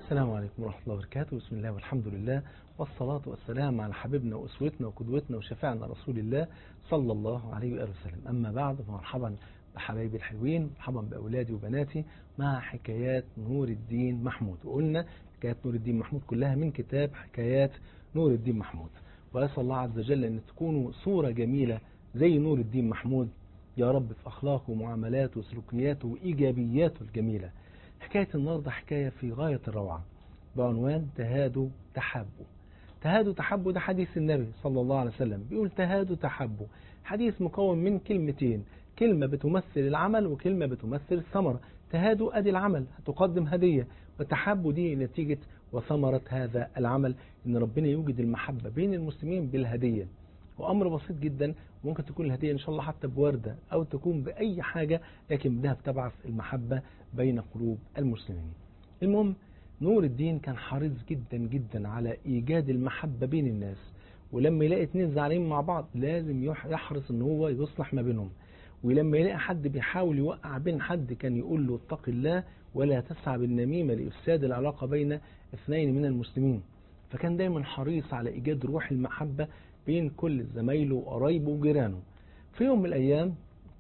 السلام عليكم ورحمة الله وبركاته بسم الله والحمد لله والصلاة والسلام على حبيبنا وأسوتنا وقدوتنا وشفاعنا رسول الله صلى الله عليه وآله وسلم أما بعد فمرحبا بحبايبي الحلوين مرحبا بأولادي وبناتي مع حكايات نور الدين محمود وقلنا حكايات نور الدين محمود كلها من كتاب حكايات نور الدين محمود وأسأل الله عز وجل أن تكونوا صورة جميلة زي نور الدين محمود يا رب في أخلاقه ومعاملاته وسلوكياته وإيجابياته الجميلة حكاية النهاردة حكاية في غاية الروعة بعنوان تهادوا تحبوا تهادوا تحبوا ده حديث النبي صلى الله عليه وسلم بيقول تهادوا تحبوا حديث مكون من كلمتين كلمة بتمثل العمل وكلمة بتمثل الثمرة تهادوا أدي العمل هتقدم هدية وتحبوا دي نتيجة وثمرة هذا العمل إن ربنا يوجد المحبة بين المسلمين بالهدية وأمر بسيط جدا ممكن تكون الهدية إن شاء الله حتى بوردة أو تكون بأي حاجة لكن بدها بتبعث المحبة بين قلوب المسلمين المهم نور الدين كان حريص جدا جدا على إيجاد المحبة بين الناس ولما يلاقي اتنين زعلانين مع بعض لازم يحرص ان هو يصلح ما بينهم ولما يلاقي حد بيحاول يوقع بين حد كان يقول له اتق الله ولا تسعى بالنميمة لإفساد العلاقة بين اثنين من المسلمين فكان دايما حريص على إيجاد روح المحبة بين كل زمايله وقرايبه وجيرانه في يوم من الأيام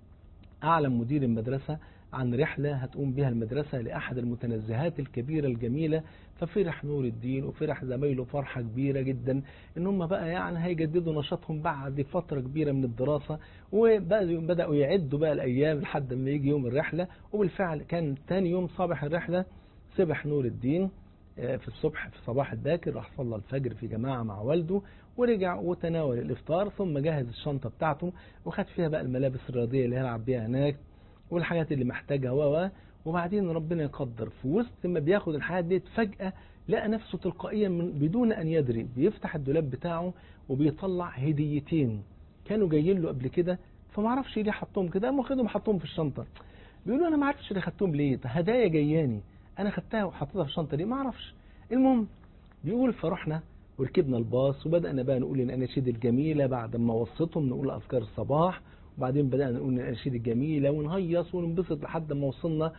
أعلم مدير المدرسة عن رحلة هتقوم بها المدرسة لأحد المتنزهات الكبيرة الجميلة ففرح نور الدين وفرح زمايله فرحة كبيرة جدا ان هم بقى يعني هيجددوا نشاطهم بعد فترة كبيرة من الدراسة وبدأوا يعدوا بقى الأيام لحد ما يجي يوم الرحلة وبالفعل كان تاني يوم صباح الرحلة سبح نور الدين في الصبح في صباح الباكر راح صلى الفجر في جماعة مع والده ورجع وتناول الإفطار ثم جهز الشنطة بتاعته وخد فيها بقى الملابس الرياضية اللي هيلعب بيها هناك والحاجات اللي محتاجها و وبعدين ربنا يقدر في وسط ما بياخد الحاجات دي فجأة لقى نفسه تلقائيا من بدون أن يدري بيفتح الدولاب بتاعه وبيطلع هديتين كانوا جايين له قبل كده فما عرفش ليه حطهم كده قام واخدهم حطهم في الشنطة بيقول له أنا ما عرفتش ليه خدتهم ليه هدايا جاياني أنا خدتها وحطيتها في الشنطة ليه ما أعرفش المهم بيقول فرحنا وركبنا الباص وبدأنا بقى نقول الأناشيد الجميلة بعد ما وصيتهم نقول أذكار الصباح وبعدين بدأنا نقول الأناشيد الجميلة ونهيص وننبسط لحد ما وصلنا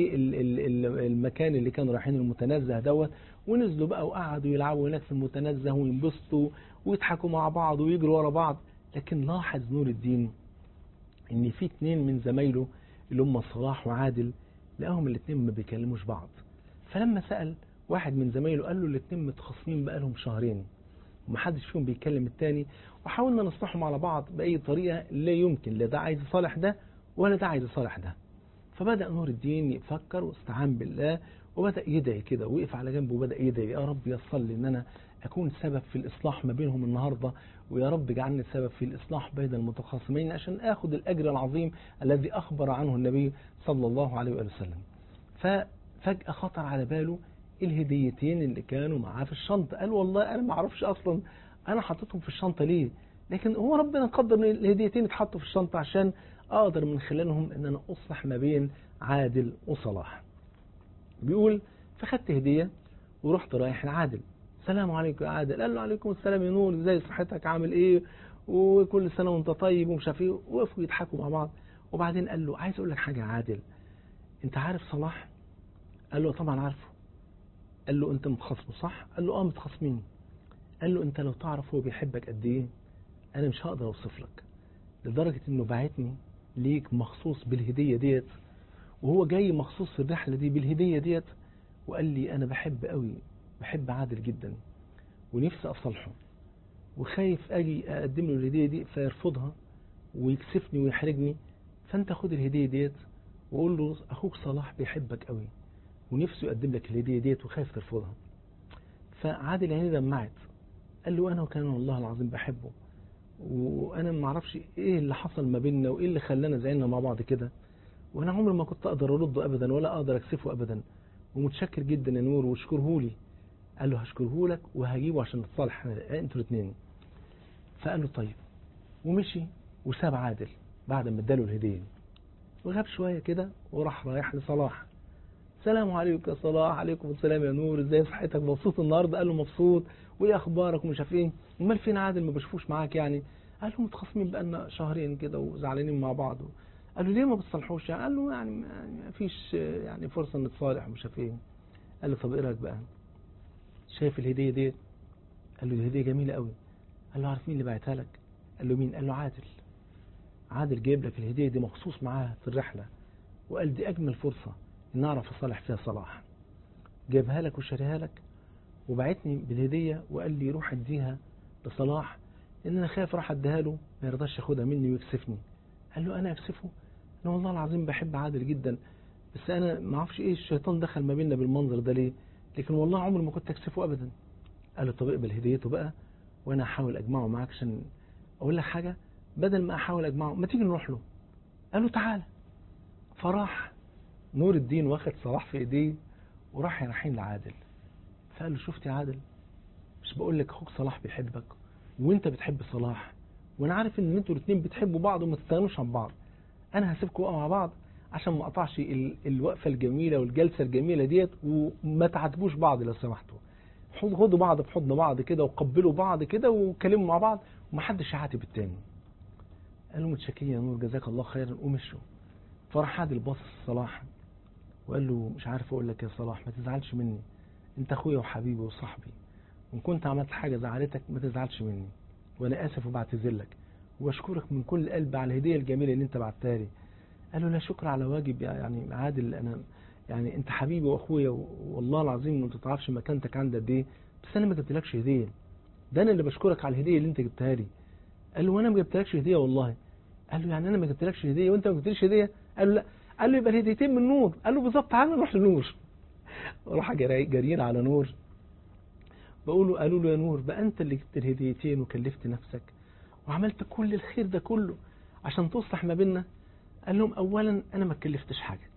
للمكان اللي كانوا رايحين المتنزه دوت ونزلوا بقى وقعدوا يلعبوا هناك في المتنزه وينبسطوا ويضحكوا مع بعض ويجروا ورا بعض لكن لاحظ نور الدين ان في اتنين من زمايله اللي هم صلاح وعادل لقاهم الاتنين ما بيكلموش بعض فلما سأل واحد من زمايله قال له الاتنين متخاصمين بقالهم شهرين ومحدش فيهم بيتكلم التاني وحاولنا نصلحهم على بعض بأي طريقة لا يمكن لا ده عايز يصالح ده ولا ده عايز يصالح ده فبدأ نور الدين يفكر واستعان بالله وبدأ يدعي كده وقف على جنبه وبدأ يدعي يا رب يصل لي ان انا اكون سبب في الاصلاح ما بينهم النهاردة ويا رب اجعلني سبب في الاصلاح بين المتخاصمين عشان اخد الاجر العظيم الذي اخبر عنه النبي صلى الله عليه وآله وسلم ففجأة خطر على باله الهديتين اللي كانوا معاه في الشنطة قال والله أنا ما أعرفش أصلا أنا حطيتهم في الشنطة ليه لكن هو ربنا قدر ان الهديتين يتحطوا في الشنطة عشان أقدر من خلالهم أن أنا أصلح ما بين عادل وصلاح بيقول فخدت هدية ورحت رايح لعادل السلام عليكم يا عادل قال له عليكم السلام يا نور ازاي صحتك عامل ايه وكل سنة وانت طيب ومش عارف ايه وقفوا يضحكوا مع بعض وبعدين قال له عايز اقول لك حاجة يا عادل انت عارف صلاح قال له طبعا عارفه قال له انت متخاصمه صح قال له اه متخاصمين قال له انت لو تعرف هو بيحبك قد ايه انا مش هقدر اوصف لك لدرجة انه بعتني ليك مخصوص بالهدية ديت وهو جاي مخصوص في الرحلة دي بالهدية ديت وقال لي انا بحب قوي بحب عادل جدا ونفسي اصالحه وخايف اجي اقدم له الهدية دي فيرفضها ويكسفني ويحرجني فانت خد الهدية ديت وقول له اخوك صلاح بيحبك قوي ونفسه يقدم لك الهدية ديت وخايف ترفضها فعادل يعني دمعت قال له انا وكان والله العظيم بحبه وانا ما اعرفش ايه اللي حصل ما بيننا وايه اللي خلانا زعلنا مع بعض كده وانا عمري ما كنت اقدر ارده ابدا ولا اقدر اكسفه ابدا ومتشكر جدا يا نور واشكره لي قال له هشكره لك وهجيبه عشان نتصالح انتوا الاثنين فقال له طيب ومشي وساب عادل بعد ما اداله الهديه وغاب شويه كده وراح رايح لصلاح السلام عليكم يا صلاح عليكم السلام يا نور ازاي صحتك مبسوط النهارده قال له مبسوط وايه اخبارك ومش عارف ايه امال فين عادل ما بشوفوش معاك يعني قال له متخاصمين بقالنا شهرين كده وزعلانين مع بعض قال له ليه ما بتصلحوش يعني قال له يعني ما فيش يعني فرصه نتصالح ومش عارف ايه قال له طب ايه رايك بقى شايف الهديه ديت قال له دي هديه جميله قوي قال له عارف مين اللي بعتها لك قال له مين قال له عادل عادل جايب لك الهديه دي مخصوص معاه في الرحله وقال دي اجمل فرصه ان اعرف اصالح فيها صلاح جابها لك وشاريها لك وبعتني بالهديه وقال لي روح اديها لصلاح لان انا خايف راح اديها له ما يرضاش ياخدها مني ويكسفني قال له انا اكسفه انا والله العظيم بحب عادل جدا بس انا ما اعرفش ايه الشيطان دخل ما بيننا بالمنظر ده ليه لكن والله عمري ما كنت اكسفه ابدا قال له طب اقبل هديته بقى وانا هحاول اجمعه معاك عشان اقول لك حاجه بدل ما احاول اجمعه ما تيجي نروح له قال له تعالى فراح نور الدين واخد صلاح في ايديه وراح رايحين لعادل فقال له شفت يا عادل مش بقول لك اخوك صلاح بيحبك وانت بتحب صلاح وانا عارف ان انتوا الاثنين بتحبوا بعض وما تستغنوش عن بعض انا هسيبكم مع بعض عشان ما اقطعش ال- الوقفه الجميله والجلسه الجميله ديت وما تعاتبوش بعض لو سمحتوا خد- خدوا بعض في حضن بعض كده وقبلوا بعض كده وكلموا مع بعض ومحدش يعاتب التاني قال له متشكرين يا نور جزاك الله خيرا ومشوا فراح عادل باصص صلاح وقال له مش عارف اقول لك يا صلاح ما تزعلش مني انت اخويا وحبيبي وصاحبي وان كنت عملت حاجه زعلتك ما تزعلش مني وانا اسف وبعتذر لك واشكرك من كل قلب على الهديه الجميله اللي انت بعتها لي قال له لا شكر على واجب يعني عادل انا يعني انت حبيبي واخويا والله العظيم ما تعرفش مكانتك عندي قد ايه بس انا ما جبتلكش هديه ده انا اللي بشكرك على الهديه اللي انت جبتها لي قال له وانا ما جبتلكش هديه والله قال له يعني انا ما جبتلكش هديه وانت ما جبتليش هديه قال له لا قال له يبقى الهديتين من نور قال له بالظبط تعالى نروح لنور راح جري- جاريين على نور بقول له قالوا له يا نور بقى انت اللي جبت الهديتين وكلفت نفسك وعملت كل الخير ده كله عشان تصلح ما بيننا قال لهم اولا انا ما اتكلفتش حاجه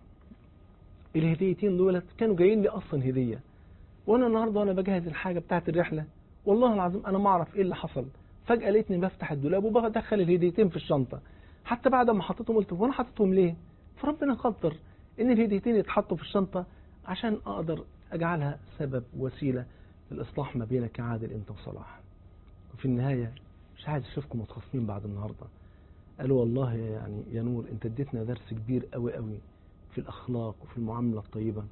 الهديتين دولت كانوا جايين لي اصلا هديه وانا النهارده وانا بجهز الحاجه بتاعت الرحله والله العظيم انا ما اعرف ايه اللي حصل فجاه لقيتني بفتح الدولاب وبدخل الهديتين في الشنطه حتى بعد ما حطيتهم قلت هو انا حطيتهم ليه فربنا قدر ان الهديتين يتحطوا في الشنطه عشان اقدر اجعلها سبب وسيله للاصلاح ما بينك يا عادل انت وصلاح وفي النهايه مش عايز اشوفكم متخاصمين بعد النهارده قالوا والله يعني يا نور انت اديتنا درس كبير قوي قوي في الاخلاق وفي المعامله الطيبه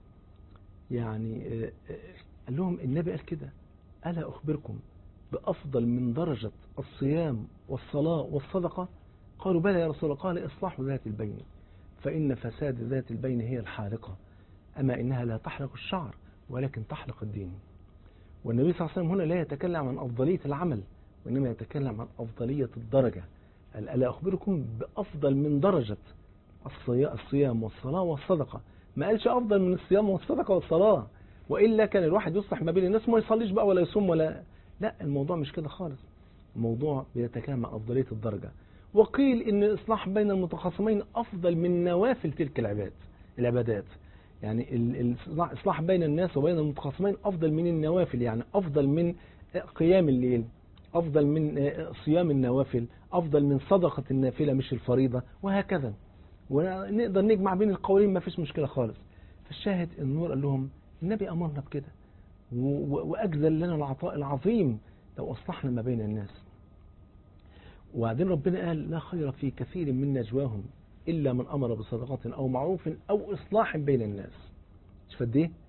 يعني آه، آه، قال لهم النبي قال كده الا اخبركم بافضل من درجه الصيام والصلاه والصدقه قالوا بلى يا رسول الله قال اصلاح ذات البين فان فساد ذات البين هي الحالقه اما انها لا تحلق الشعر ولكن تحلق الدين والنبي صلى الله عليه وسلم هنا لا يتكلم عن افضليه العمل وانما يتكلم عن افضليه الدرجه قال ألا أخبركم بأفضل من درجة الصيا- الصيام والصلاة والصدقة ما قالش أفضل من الصيام والصدقة والصلاة وإلا كان الواحد يصلح ما بين الناس ما يصليش بقى ولا يصوم ولا لا الموضوع مش كده خالص الموضوع بيتكلم عن أفضلية الدرجة وقيل إن الإصلاح بين المتخاصمين أفضل من نوافل تلك العباد العبادات يعني ال- الإصلاح بين الناس وبين المتخاصمين أفضل من النوافل يعني أفضل من قيام الليل أفضل من آه، صيام النوافل أفضل من صدقة النافلة مش الفريضة وهكذا ونقدر نجمع بين القولين ما فيش مشكلة خالص فالشاهد النور قال لهم النبي أمرنا بكده و- و- وأجزل لنا العطاء العظيم لو أصلحنا ما بين الناس وبعدين ربنا قال لا خير في كثير من نجواهم إلا من أمر بصدقة أو معروف أو إصلاح بين الناس شوف قد إيه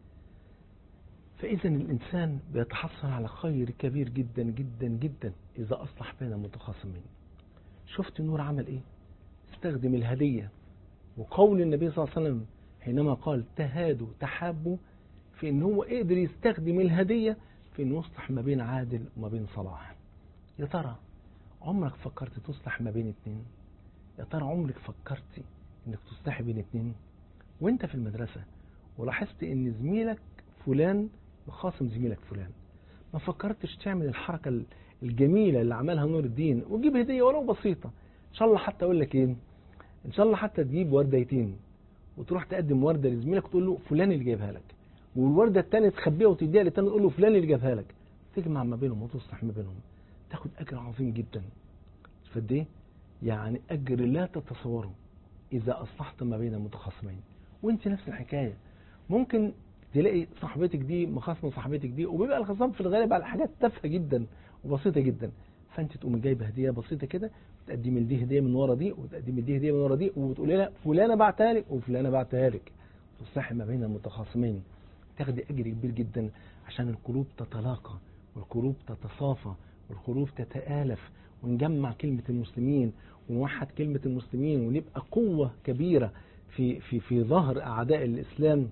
فإذا الإنسان بيتحصل على خير كبير جدا جدا جدا إذا أصلح بين المتخاصمين شفت نور عمل إيه استخدم الهدية وقول النبي صلى الله عليه وسلم حينما قال تهادوا تحابوا في ان هو قدر يستخدم الهدية في انه يصلح ما بين عادل وما بين صلاح يا ترى عمرك فكرت تصلح ما بين اتنين يا ترى عمرك فكرتي انك تصلحي بين اتنين وانت في المدرسة ولاحظت ان زميلك فلان يخاصم زميلك فلان ما فكرتش تعمل الحركة الجميلة اللي عملها نور الدين وتجيب هدية ولو بسيطة ان شاء الله حتى اقول لك ايه ان شاء الله حتى تجيب ورديتين وتروح تقدم ورده لزميلك تقول له فلان اللي جايبها لك والورده الثانيه تخبيها وتديها للثاني تقول له فلان اللي جابها لك تجمع ما بينهم وتصلح ما بينهم تاخد اجر عظيم جدا فقد ايه يعني اجر لا تتصوره اذا اصلحت ما بين المتخاصمين وانت نفس الحكايه ممكن تلاقي صاحبتك دي مخاصمه صاحبتك دي وبيبقى الخصام في الغالب على حاجات تافهه جدا وبسيطه جدا فانت تقومي جايبه هديه بسيطه كده وتقدمي لدي هديه من ورا دي وتقدمي لدي هديه من ورا دي وتقولي لها فلانه بعتها لك وفلانه بعتها لك تصلحي ما بين المتخاصمين هتاخدي أجر كبير جدا عشان القلوب تتلاقى والقلوب تتصافى والقلوب تتآلف ونجمع كلمة المسلمين ونوحد كلمة المسلمين ونبقى قوة كبيرة في في في ظهر أعداء الإسلام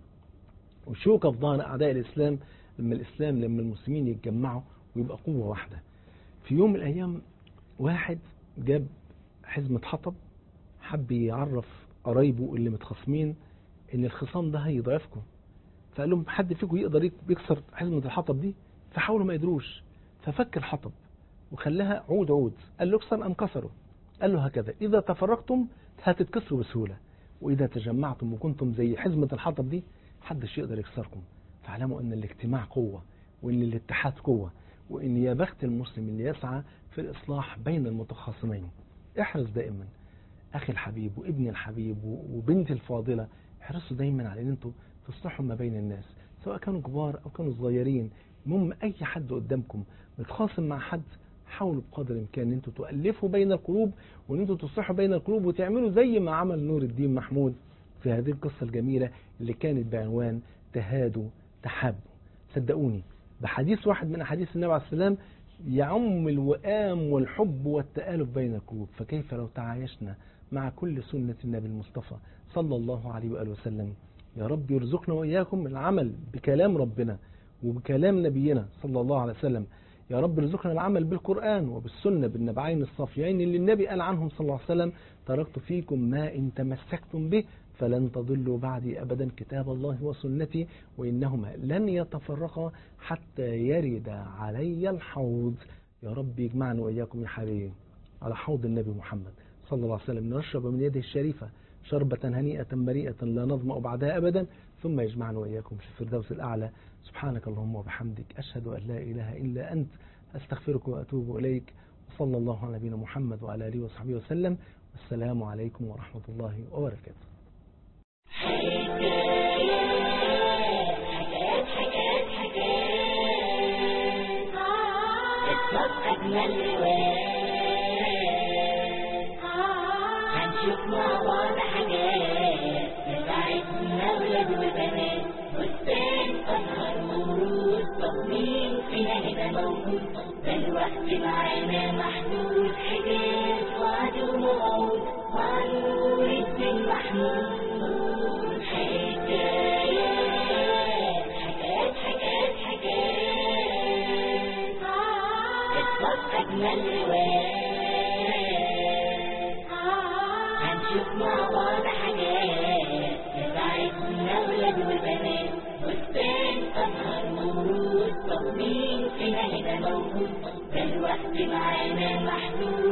وشوكة في ظهر أعداء الإسلام لما الإسلام لما المسلمين يتجمعوا ويبقى قوة واحدة في يوم من الأيام واحد جاب حزمة حطب حب يعرف قرايبه اللي متخاصمين ان الخصام ده هيضعفكم فقال لهم حد فيكم يقدر يكسر حزمة الحطب دي فحاولوا ما يقدروش ففك الحطب وخلاها عود عود قال له اكسر ام كسروا قال له هكذا اذا تفرقتم هتتكسروا بسهولة واذا تجمعتم وكنتم زي حزمة الحطب دي محدش يقدر يكسركم فاعلموا ان الاجتماع قوة وان الاتحاد قوة وان يا بخت المسلم اللي يسعى في الاصلاح بين المتخاصمين احرص دائما اخي الحبيب وابني الحبيب وبنتي الفاضلة احرصوا دايما على ان انتوا تصلحوا ما بين الناس سواء كانوا كبار او كانوا صغيرين المهم اي حد قدامكم متخاصم مع حد حاولوا بقدر الامكان ان انتوا تؤلفوا بين القلوب وان انتوا تصلحوا بين القلوب وتعملوا زي ما عمل نور الدين محمود في هذه القصة الجميلة اللي كانت بعنوان تهادوا تحابوا صدقوني بحديث واحد من أحاديث النبي عليه السلام يعم الوئام والحب والتآلف بين القلوب فكيف لو تعايشنا مع كل سنة النبي المصطفى صلى الله عليه وآله وسلم يا رب يرزقنا وإياكم العمل بكلام ربنا وبكلام نبينا صلى الله عليه وسلم يا رب ارزقنا العمل بالقرآن وبالسنة بالنبعين الصافيين اللي النبي قال عنهم صلى الله عليه وسلم تركت فيكم ما إن تمسكتم به فلن تضلوا بعدي أبدا كتاب الله وسنتي وإنهما لن يتفرقا حتى يرد علي الحوض يا رب يجمعنا وإياكم يا حبيبي على حوض النبي محمد صلى الله عليه وسلم نشرب من يده الشريفة شربة هنيئة مريئة لا نظمأ بعدها أبدا ثم يجمعنا وإياكم في الفردوس الأعلى سبحانك اللهم وبحمدك أشهد أن لا إله إلا أنت أستغفرك وأتوب إليك وصلى الله على نبينا محمد وعلى آله وصحبه وسلم والسلام عليكم ورحمة الله وبركاته حكايات حكايات حكايات اطلق أجمل روايات هنشوف مع بعض حاجات تساعدنا ولاد وبنات بستان أزهر ورود طب مين فينا هنا موجود ده الوقت معانا محدود حكايات وعد وموعود مع نور الدين محمود حكايات حكايات حكايات حكايات اطلق أجمل روايات هنشوف مع بعض حاجات تساعدنا ولاد وبنات بستان أزهر ورود طب مين فينا هنا موجود ده الوقت معانا محدود